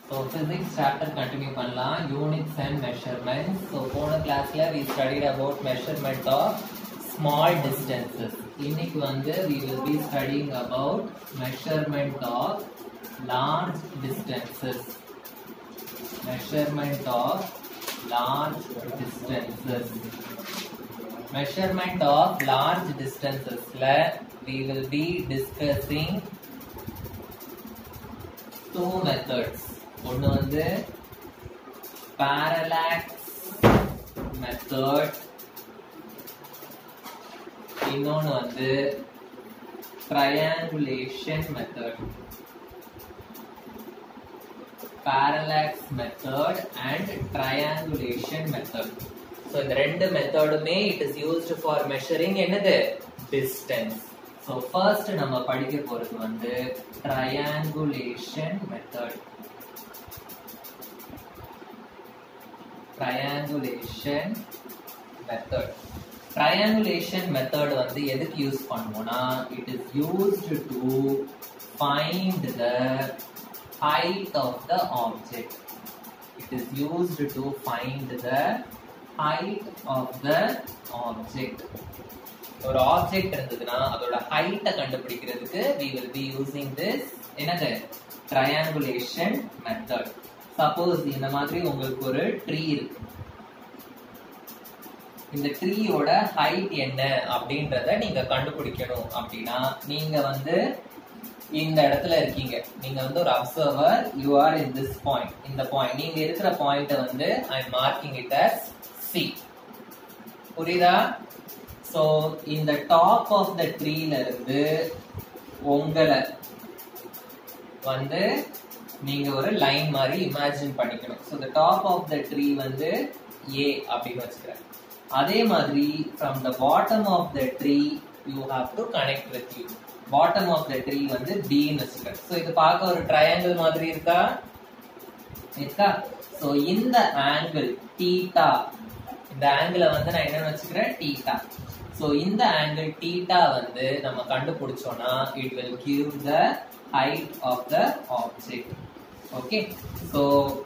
so physics chapter continue பண்ணலாம் units and measurements so போன கிளாஸ்ல we studied about measurement of small distances இன்னைக்கு வந்து we will be studying about measurement of large distances measurement of large distances measurement of large distances la we will be discussing two methods ஒன்னு வந்து parallax method இன்னொன்னு வந்து triangulation method parallax method and triangulation method so இந்த ரெண்டு மெத்தடுமே it is used for measuring என்னது distance so first நம்ம படிக்க போறது வந்து triangulation method triangulation method triangulation method வந்து எதுக்கு யூஸ் பண்ணுவோம்னா it is used to find the height of the object it is used to find the height of the object ஒரு object இருந்ததுன்னா அதோட ஹைட்டை கண்டுபிடிக்கிறதுக்கு we will be using this என்னது triangulation method suppose இந்த மாதிரி உங்களுக்கு ஒரு ட்ரீ இருக்கு இந்த ட்ரீயோட ஹைட் என்ன அப்படின்றத நீங்க கண்டுபிடிக்கணும் அப்படின்னா நீங்க வந்து இந்த இடத்துல இருக்கீங்க நீங்க வந்து ஒரு observer you are in this point இந்த பாயிண்ட் நீங்க இருக்கிற பாயிண்ட வந்து I am marking it as C புரியுதா சோ இந்த டாப் ஆஃப் த ட்ரீல இருந்து உங்களை வந்து நீங்க ஒரு லைன் மாதிரி இமேஜின் பண்ணிக்கணும் so the top of the tree வந்து ஏ அப்படின்னு வச்சுக்கிறேன் அதே மாதிரி from the bottom of the tree you have to connect with you bottom of the tree வந்து பின்னு வச்சுக்கிறேன் ஸோ இது பார்க்க ஒரு ட்ரையாங்கிள் மாதிரி இருக்கா இருக்கா ஸோ இந்த ஆங்கிள் டீட்டா இந்த ஆங்கிளை வந்து நான் என்னன்னு வச்சுக்கிறேன் டீட்டா ஸோ இந்த ஆங்கிள் டீட்டா வந்து நம்ம கண்டுபிடிச்சோம்னா it will give the height of the object okay so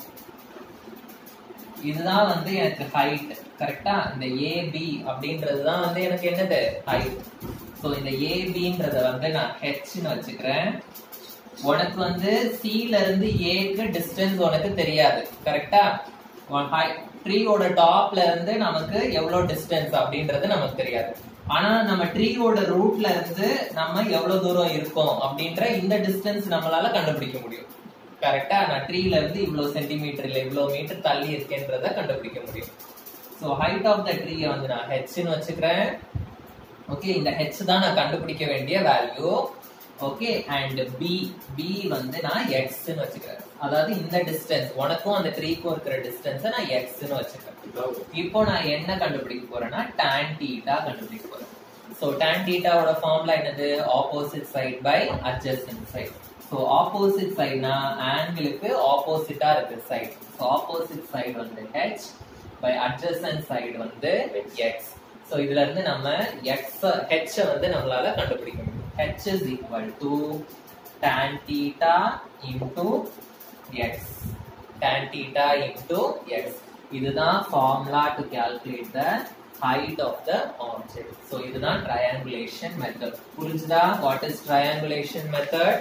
இதுதான் வந்து எனக்கு ஹைட் கரெக்டா இந்த ஏபி அப்படின்றது தான் வந்து எனக்கு என்னது ஹைட் ஸோ இந்த ஏபின்றத வந்து நான் ஹெச்னு வச்சுக்கிறேன் உனக்கு வந்து சில இருந்து ஏக்கு டிஸ்டன்ஸ் உனக்கு தெரியாது கரெக்டா ட்ரீயோட டாப்ல இருந்து நமக்கு எவ்வளவு டிஸ்டன்ஸ் அப்படின்றது நமக்கு தெரியாது ஆனா நம்ம ட்ரீயோட ரூட்ல இருந்து நம்ம எவ்வளவு தூரம் இருக்கோம் அப்படின்ற இந்த டிஸ்டன்ஸ் நம்மளால கண்டுபிடிக்க முடியும் கரெக்டா நான் ட்ரீல இருந்து இவ்வளவு சென்டிமீட்டர் இல்ல இவ்வளவு மீட்டர் தள்ளி இருக்கேன்றத கண்டுபிடிக்க முடியும் ஸோ ஹைட் ஆஃப் த ட்ரீயை வந்து நான் ஹெச்னு வச்சுக்கிறேன் ஓகே இந்த ஹெச் தான் நான் கண்டுபிடிக்க வேண்டிய value okay and B B வந்து நான் எக்ஸ்ன்னு வச்சுக்கிறேன் அதாவது இந்த டிஸ்டன்ஸ் உனக்கும் அந்த ட்ரீக்கும் இருக்கிற டிஸ்டன்ஸை நான் எக்ஸ்ன்னு வச்சுக்கிறேன் இப்போ நான் என்ன கண்டுபிடிக்க போறேன்னா டான் டீட்டா கண்டுபிடிக்க போறேன் ஸோ டான் டீட்டாவோட ஃபார்முலா என்னது opposite side by adjacent side so opposite சைட்னா ஆங்கிளுக்கு ஆப்போசிட்டா இருக்கு சைட் ஸோ ஆப்போசிட் சைடு வந்து ஹெச் பை அட்ஜஸ்டன்ட் சைடு வந்து எக்ஸ் ஸோ இதுல இருந்து நம்ம எக்ஸ் ஹெச் வந்து நம்மளால கண்டுபிடிக்க முடியும் H is equal to tan theta into x tan theta into x இதுதான் formula to calculate the height of the object so இதுதான் ட்ரையாங்குலேஷன் மெத்தட் புரிஞ்சுதா what is triangulation method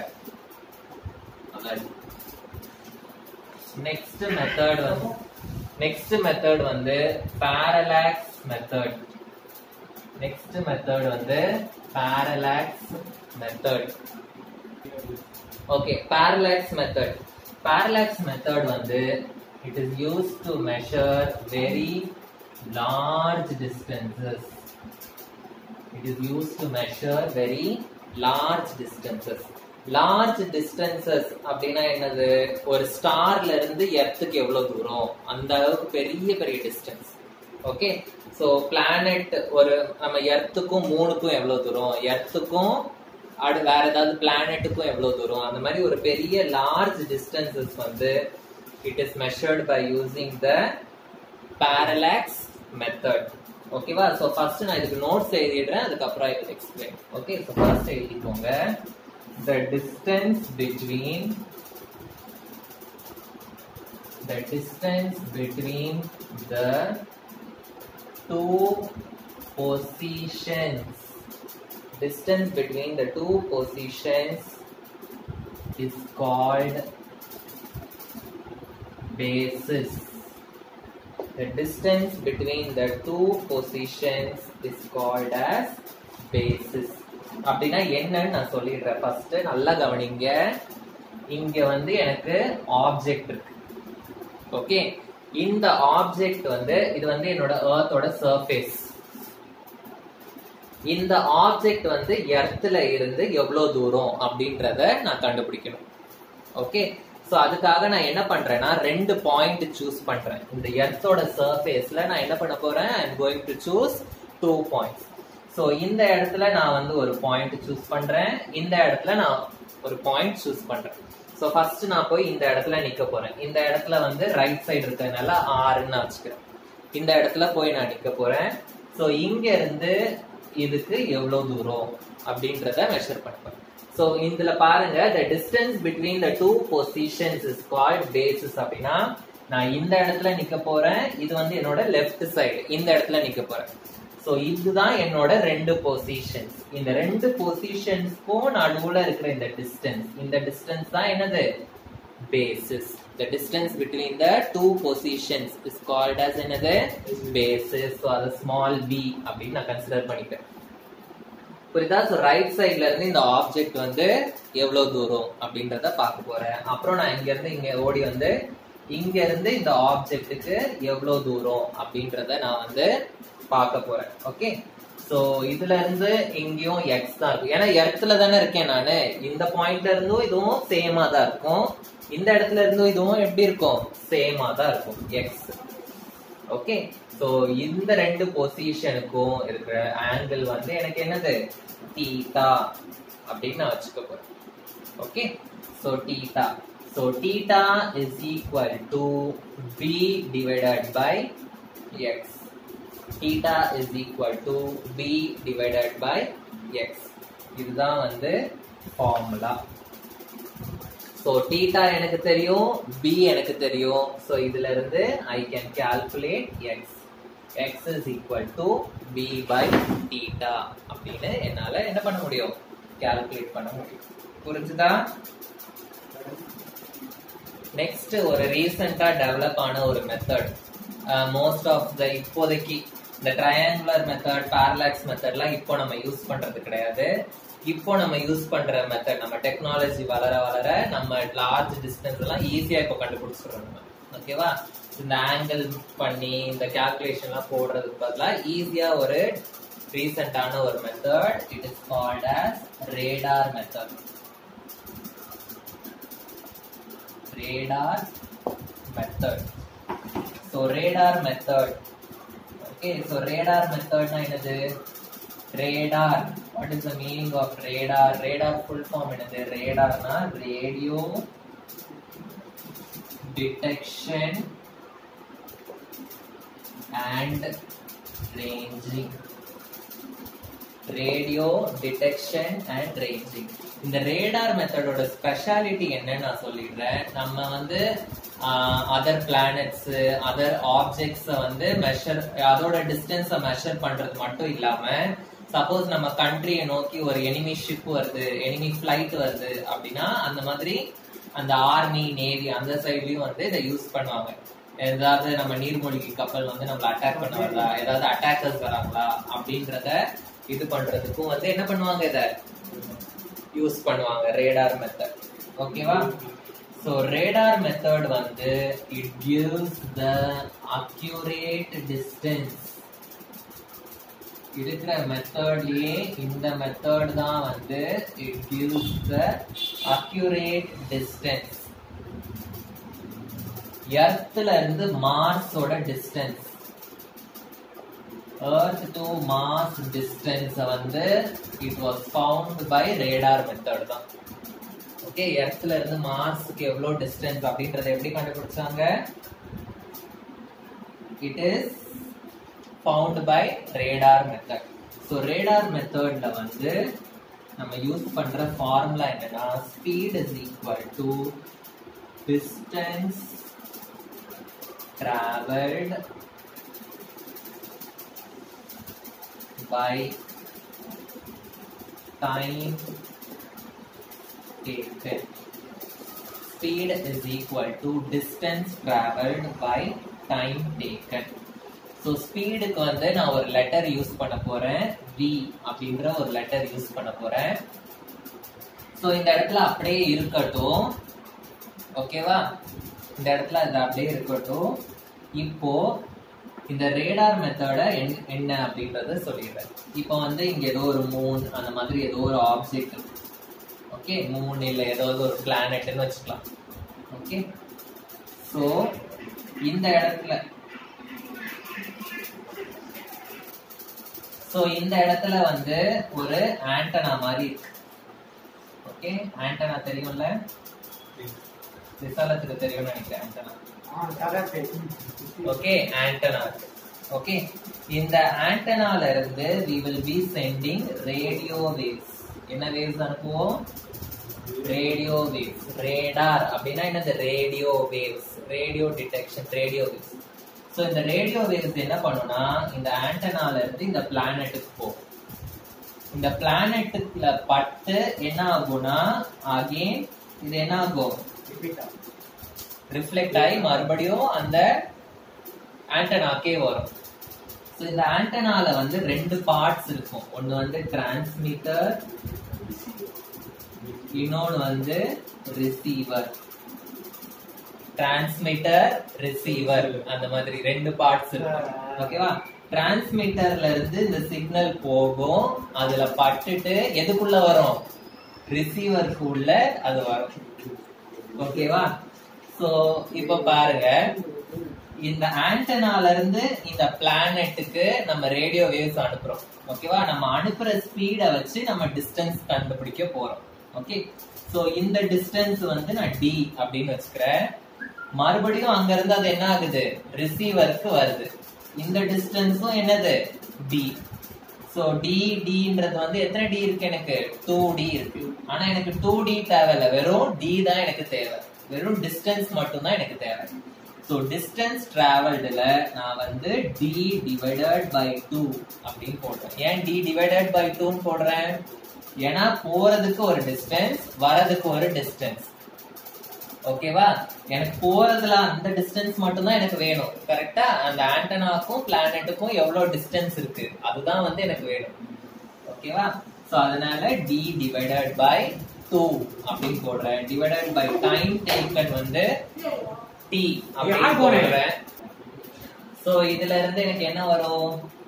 next method வந்து next method வந்து parallax method next method வந்து parallax method okay parallax method parallax method வந்து it is use to measure very large distances it is use to measure very large distances large distances அப்படின்னா என்னது ஒரு ஸ்டார்ல இருந்து எர்த்துக்கு எவ்வளவு தூரம் அந்த அளவுக்கு பெரிய பெரிய டிஸ்டன்ஸ் ஓகே ஸோ பிளானட் ஒரு நம்ம எர்த்துக்கும் மூணுக்கும் எவ்வளவு தூரம் எர்த்துக்கும் அடு வேற ஏதாவது பிளானட்டுக்கும் எவ்வளவு தூரம் அந்த மாதிரி ஒரு பெரிய லார்ஜ் டிஸ்டன்சஸ் வந்து it is measured by using the parallax method ஓகேவா ஸோ ஃபர்ஸ்ட் நான் இதுக்கு நோட்ஸ் எழுதிடுறேன் அதுக்கப்புறம் I will explain okay so first எழுதிக்கோங்க the distance between the distance between the two positions distance between the two positions is called basis the distance between the two positions is called as basis அப்படின்னா என்னன்னு நான் சொல்லிடுறேன் first நல்லா கவனிங்க இங்க வந்து எனக்கு ஆப்ஜெக்ட் இருக்கு ஓகே இந்த ஆப்ஜெக்ட் வந்து இது வந்து என்னோட எர்த்தோட சர்ஃபேஸ் இந்த ஆப்ஜெக்ட் வந்து எர்த்ல இருந்து எவ்வளவு தூரம் அப்படின்றத நான் கண்டுபிடிக்கணும் ஓகே சோ அதுக்காக நான் என்ன பண்றேன்னா ரெண்டு பாயிண்ட் சூஸ் பண்றேன் இந்த எர்த்தோட சர்ஃபேஸ்ல நான் என்ன பண்ண போறேன் I am going to choose two points so இந்த இடத்துல நான் வந்து ஒரு பாயிண்ட் சூஸ் பண்றேன் இந்த இடத்துல நான் ஒரு பாயிண்ட் சூஸ் பண்றேன் சோ ஃபர்ஸ்ட் நான் போய் இந்த இடத்துல நிக்க போறேன் இந்த இடத்துல வந்து ரைட் சைடு இருக்கிறதுனால ஆறுன்னு நான் வச்சுக்கிறேன் இந்த இடத்துல போய் நான் நிக்க போறேன் சோ இங்க இருந்து இதுக்கு எவ்வளவு தூரம் அப்படின்றத மெஷர் பண்ணுவேன் சோ இதுல பாருங்க the distance between the two positions is called basis அப்படின்னா நான் இந்த இடத்துல நிக்க போறேன் இது வந்து என்னோட லெஃப்ட் சைடு இந்த இடத்துல நிக்க போறேன் சோ இதுதான் என்னோட ரெண்டு பொசிஷன்ஸ் இந்த ரெண்டு பொசிஷன்ஸ்க்கும் நடுவுல இருக்கிற இந்த டிஸ்டன்ஸ் இந்த டிஸ்டன்ஸ் தான் என்னது basis the distance between the two positions is called as என்னது basis so அது small b அப்படின்னு நான் கன்சிடர் பண்ணிப்பேன் புரியுதா ஸோ ரைட் சைட்ல இருந்து இந்த ஆப்ஜெக்ட் வந்து எவ்வளவு தூரம் அப்படின்றத பார்க்க போறேன் அப்புறம் நான் இங்க இருந்து இங்க ஓடி வந்து இங்க இருந்து இந்த ஆப்ஜெக்ட்டுக்கு எவ்வளவு தூரம் அப்படின்றத நான் வந்து பார்க்க போறேன் ஓகே சோ இதுல இருந்து இங்கேயும் எக்ஸ் தான் இருக்கும் ஏன்னா இடத்துல தானே இருக்கேன் நானு இந்த பாயிண்ட்ல இருந்தும் இதுவும் சேமா தான் இருக்கும் இந்த இடத்துல இருந்தும் இதுவும் எப்படி இருக்கும் சேமா தான் இருக்கும் எக்ஸ் ஓகே சோ இந்த ரெண்டு பொசிஷனுக்கும் இருக்கிற ஆங்கிள் வந்து எனக்கு என்னது தீட்டா அப்படின்னு நான் வச்சுக்க போறேன் okay so theta so theta is equal to B divided by X theta is equal to B divided by X இதுதான் வந்து ஃபார்முலா ஸோ தீட்டா எனக்கு தெரியும் பி எனக்கு தெரியும் ஸோ இதுல இருந்து I can calculate X X is equal to B by theta அப்படின்னு என்னால என்ன பண்ண முடியும் கால்குலேட் பண்ண முடியும் புரிஞ்சுதா நெக்ஸ்ட் ஒரு ரீசெண்டா டெவலப் ஆன ஒரு மெத்தட் மோஸ்ட் ஆஃப் த இப்போதைக்கு இந்த ட்ரையாங்குலர் மெத்தட் பேரலாக்ஸ் மெத்தட்லாம் இப்போ நம்ம யூஸ் பண்றது கிடையாது இப்போ நம்ம யூஸ் பண்ற மெத்தட் நம்ம டெக்னாலஜி வளர வளர நம்ம லார்ஜ் டிஸ்டன்ஸ் எல்லாம் ஈஸியா இப்போ கண்டுபிடிச்சிடுறோம் நம்ம ஓகேவா இந்த ஆங்கிள் பண்ணி இந்த கால்குலேஷன் எல்லாம் போடுறதுக்கு பதிலாக ஈஸியா ஒரு ரீசெண்டான ஒரு method it is called as radar method radar method so radar method okay so radar மெத்தட்னா என்னது radar what is the meaning of radar radar full form என்னது ரேடார்னா radio detection and ranging radio detection and ranging இந்த radar மெத்தடோட speciality என்னன்னு நான் சொல்லிடுறேன் நம்ம வந்து அதர் பிளானட்ஸ் அதர் ஆப்ஜெக்ட்ஸ வந்து மெஷர் அதோட டிஸ்டன்ஸை மெஷர் பண்றது மட்டும் இல்லாம சப்போஸ் நம்ம கண்ட்ரியை நோக்கி ஒரு எனிமி ஷிப் வருது எனிமி ஃபிளைட் வருது அப்படின்னா அந்த மாதிரி அந்த ஆர்மி நேவி அந்த சைட்லயும் வந்து இதை யூஸ் பண்ணுவாங்க ஏதாவது நம்ம நீர்மூழ்கி கப்பல் வந்து நம்மள அட்டாக் பண்ண வரலா ஏதாவது அட்டாக்கர்ஸ் வராங்களா அப்படின்றத இது பண்றதுக்கும் வந்து என்ன பண்ணுவாங்க இத யூஸ் பண்ணுவாங்க ரேடார் மெத்தட் ஓகேவா ஸோ ரேடார் மெத்தட் வந்து it gives the accurate distance இருக்கிற மெத்தட்லயே இந்த மெத்தட் தான் வந்து it gives the accurate distance எர்த்ல இருந்து மார்ஸோட distance earth to Mars distance வந்து it was found by radar method தான் ஓகே எர்த்ல இருந்து மார்ஸ்க்கு எவ்வளவு டிஸ்டன்ஸ் அப்படின்றத எப்படி கண்டுபிடிச்சாங்க it is found by radar method so radar மெத்தட்ல வந்து நம்ம யூஸ் பண்ற ஃபார்முலா என்னன்னா speed is equal to distance traveled by time taken speed is equal to distance traveled by time taken so ஸ்பீடுக்கு வந்து நான் ஒரு லெட்டர் யூஸ் பண்ண போறேன் v அப்படின்ற ஒரு லெட்டர் யூஸ் பண்ண போறேன் ஸோ இந்த இடத்துல அப்படியே இருக்கட்டும் ஓகேவா இந்த இடத்துல அது அப்படியே இருக்கட்டும் இப்போ இந்த ரேடார் மெத்தட என்ன அப்படின்றத சொல்லிடுறேன் இப்போ வந்து இங்க ஏதோ ஒரு மூன் அந்த மாதிரி ஏதோ ஒரு ஆப்ஜெக்ட் ஓகே மூன் இல்ல ஏதாவது ஒரு பிளானட்னு வச்சுக்கலாம் ஓகே ஸோ இந்த இடத்துல ஸோ இந்த இடத்துல வந்து ஒரு ஆண்டனா மாதிரி இருக்கு ஓகே ஆண்டனா தெரியும்ல விசாலத்துக்கு தெரியும்னு நினைக்கிறேன் ஆண்டனா ஓகே ஆண்டனா ஓகே இந்த ஆண்டனால இருந்து we will be sending radio waves என்ன வேவ்ஸ் அனுப்புவோம் ரேடியோ வேவ்ஸ் ரேடார் அப்படின்னா என்னது radio waves radio detection radio waves so இந்த ரேடியோ வேவ்ஸ் என்ன பண்ணும்னா இந்த ஆண்டனால இருந்து இந்த பிளானட்டுக்கு போகும் இந்த பிளானட்டுக்குள்ள பட்டு என்ன ஆகும்னா அகைன் இது என்ன ஆகும் ரிஃப்ளெக்ட் ஆகி மறுபடியும் அந்த ஆண்டனாக்கே வரும் ஸோ இந்த ஆண்டனால வந்து ரெண்டு பார்ட்ஸ் இருக்கும் ஒன்னு வந்து டிரான்ஸ்மிட்டர் இன்னொன்னு வந்து ரிசீவர் டிரான்ஸ்மிட்டர் ரிசீவர் அந்த மாதிரி ரெண்டு பார்ட்ஸ் இருக்கும் ஓகேவா டிரான்ஸ்மிட்டர்ல இருந்து இந்த சிக்னல் போகும் அதுல பட்டுட்டு எதுக்குள்ள வரும் ரிசீவருக்கு உள்ள அது வரும் ஓகேவா சோ இப்போ பாருங்க இந்த ஆண்டனால இருந்து இந்த பிளானட்டுக்கு நம்ம ரேடியோ வேவ்ஸ் அனுப்புறோம் ஓகேவா நம்ம அனுப்புற ஸ்பீட வச்சு நம்ம டிஸ்டன்ஸ் கண்டுபிடிக்க போறோம் ஓகே சோ இந்த டிஸ்டன்ஸ் வந்து நான் டி அப்படின்னு வச்சுக்கிறேன் மறுபடியும் அங்க இருந்து அது என்ன ஆகுது ரிசீவருக்கு வருது இந்த டிஸ்டன்ஸும் என்னது டி சோ டி டின்றது வந்து எத்தனை டி இருக்கு எனக்கு டூ டி இருக்கு ஆனா எனக்கு டூ டி தேவையில்ல வெறும் டி தான் எனக்கு தேவை வெறும் டிஸ்டன்ஸ் மட்டும் தான் எனக்கு தேவை ஸோ டிஸ்டன்ஸ் டிராவல்டுல நான் வந்து டி டிவைடட் பை டூ அப்படின்னு போடுறேன் ஏன் டி டிவைடட் பை டூன்னு போடுறேன் ஏன்னா போறதுக்கு ஒரு டிஸ்டன்ஸ் வரதுக்கு ஒரு டிஸ்டன்ஸ் ஓகேவா எனக்கு போறதுல அந்த டிஸ்டன்ஸ் மட்டும் தான் எனக்கு வேணும் கரெக்டா அந்த ஆண்டனாக்கும் பிளானட்டுக்கும் எவ்வளவு டிஸ்டன்ஸ் இருக்கு அதுதான் வந்து எனக்கு வேணும் ஓகேவா சோ அதனால டி டிவைடட் பை டூ அப்படின்னு போடுறேன் டிவைடட் பை டைம் டேக்கன் வந்து டி அப்படின்னு போடுறேன் சோ இதுல இருந்து எனக்கு என்ன வரும்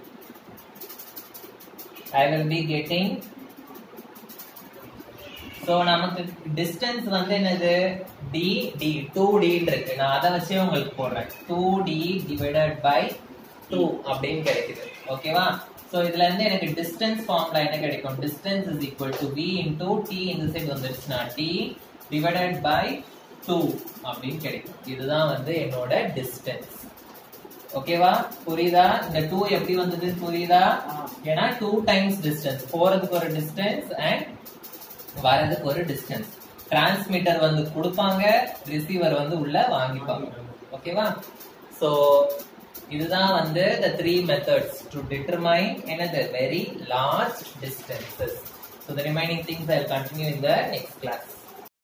I will be getting so நமக்கு டிஸ்டன்ஸ் வந்து என்னது டி டி டூ டின்னு இருக்கு நான் அதை வச்சே உங்களுக்கு போடுறேன் two T divided by two அப்படின்னு கிடைக்குது ஓகேவா சோ இதுல இருந்து எனக்கு டிஸ்டன்ஸ் ஃபார்ம்ல என்ன கிடைக்கும் distance is equal to V into T இந்த சைடு வந்துருச்சுன்னா டி டிவைடட் பை டூ அப்படின்னு கிடைக்கும் இதுதான் வந்து என்னோட டிஸ்டன்ஸ் ஓகேவா புரியுதா இந்த டூ எப்படி வந்ததுன்னு புரியுதா ஏன்னா டூ டைம்ஸ் டிஸ்டன்ஸ் போறதுக்கு ஒரு டிஸ்டன்ஸ் அண்ட் வரதுக்கு ஒரு டிஸ்டன்ஸ் டிரான்ஸ்மிட்டர் வந்து கொடுப்பாங்க ரிசீவர் வந்து உள்ள வாங்கிப்பாங்க ஓகேவா சோ இதுதான் வந்து the three methods to determine என்னது very large distances so the remaining things i'll continue in the next class